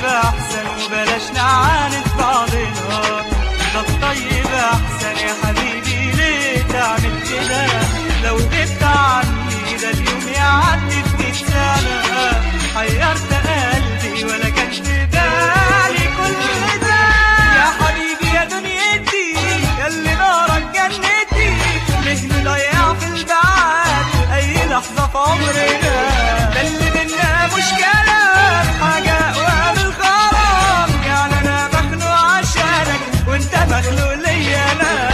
الطيب احسن وبلاش نعاند بعضنا ده الطيب احسن يا حبيبي ليه تعمل كده لو غبت عني ده اليوم يعدي في مية سنة حيرت قلبي ولا كان في بالي كل ده يا حبيبي يا دنيتي ياللي نارك جنتي ليه نضيع في البعاد اي لحظة في عمرنا ده اللي بينا مش كلام حاجة اقوى من الغرام يعني انا مخلوق عشانك وانت مخلوق ليا انا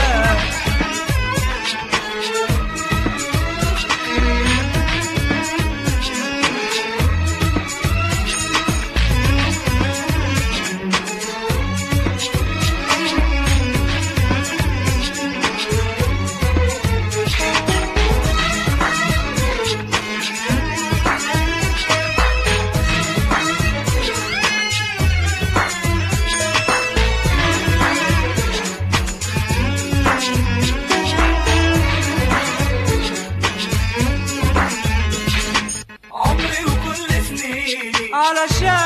عمري وكل سنيني علشان